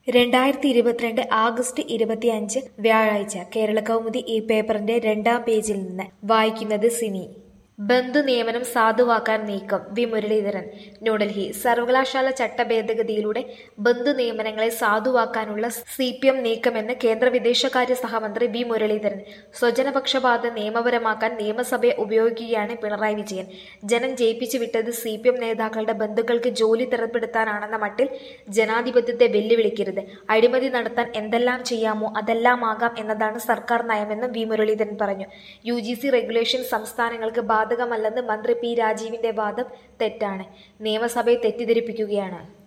രണ്ടായിരത്തി ഇരുപത്തിരണ്ട് ആഗസ്റ്റ് ഇരുപത്തിയഞ്ച് വ്യാഴാഴ്ച കേരള കൗമുദി ഈ പേപ്പറിന്റെ രണ്ടാം പേജിൽ നിന്ന് വായിക്കുന്നത് സിനി ബന്ധു നിയമനം സാധുവാക്കാൻ നീക്കം വി മുരളീധരൻ ന്യൂഡൽഹി സർവകലാശാല ചട്ട ഭേദഗതിയിലൂടെ ബന്ധു നിയമനങ്ങളെ സാധുവാക്കാനുള്ള സി പി എം നീക്കമെന്ന് കേന്ദ്ര വിദേശകാര്യ സഹമന്ത്രി വി മുരളീധരൻ സ്വജനപക്ഷപാതം നിയമപരമാക്കാൻ നിയമസഭയെ ഉപയോഗിക്കുകയാണ് പിണറായി വിജയൻ ജനം ജയിപ്പിച്ചു വിട്ടത് സി പി എം നേതാക്കളുടെ ബന്ധുക്കൾക്ക് ജോലി തരപ്പെടുത്താനാണെന്ന മട്ടിൽ ജനാധിപത്യത്തെ വെല്ലുവിളിക്കരുത് അഴിമതി നടത്താൻ എന്തെല്ലാം ചെയ്യാമോ അതെല്ലാമാകാം എന്നതാണ് സർക്കാർ നയമെന്നും വി മുരളീധരൻ പറഞ്ഞു യു ജി സി റെഗുലേഷൻ സംസ്ഥാനങ്ങൾക്ക് ബാധകമല്ലെന്ന് മന്ത്രി പി രാജീവിന്റെ വാദം തെറ്റാണ് നിയമസഭയെ തെറ്റിദ്ധരിപ്പിക്കുകയാണ്